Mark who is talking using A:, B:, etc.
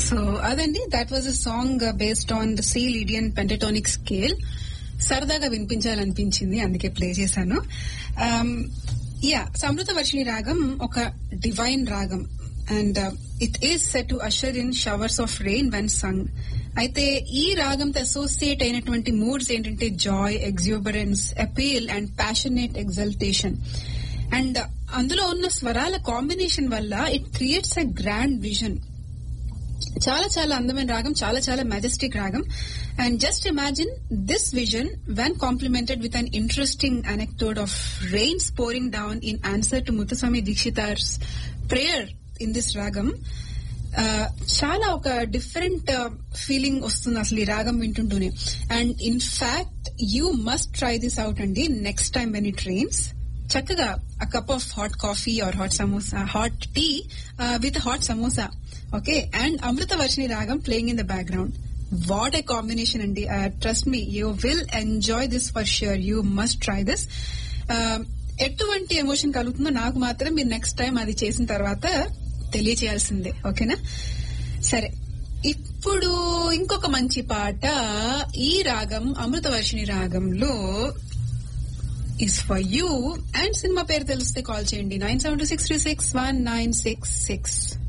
A: so అదండి that was a song based on the C Lydian pentatonic scale సరదాగా వినిపించాలనిపించింది అందుకే ప్లే చేశాను యా సమృత వర్షిణి రాగం ఒక డివైన్ రాగం and it is set to usher in showers of rain when sung అయితే ఈ రాగంతో అసోసియేట్ అయినటువంటి మూడ్స్ ఏంటంటే joy exuberance appeal and passionate exaltation and అందులో ఉన్న స్వరాల కాంబినేషన్ వల్ల it creates a grand vision చాలా చాలా అందమైన రాగం చాలా చాలా మెజెస్టిక్ రాగం and just imagine this vision when complemented with an interesting anecdote of rain pouring down in answer to Muthuswami Dikshitar's prayer in this రాగం చాలా ఒక డిఫరెంట్ ఫీలింగ్ వస్తుంది అసలు ఈ రాగం వింటుంటూనే and in fact you must try this out అండి next time when it rains చక్కగా a cup of hot coffee or hot samosa hot tea with hot samosa okay and Amritavarshini రాగం playing in the background what a combination అండి trust me you will enjoy this for sure you must try this ఎటువంటి emotion కలుగుతుందో నాకు మాత్రం మీరు next time అది చేసిన తర్వాత తెలియచేయాల్సిందే ఓకేనా సరే ఇప్పుడు ఇంకొక మంచి పాట ఈ రాగం అమృత వర్షిణి రాగంలో is for you and cinema పేరు తెలిస్తే కాల్ చేయండి nine seven two six three six one nine six six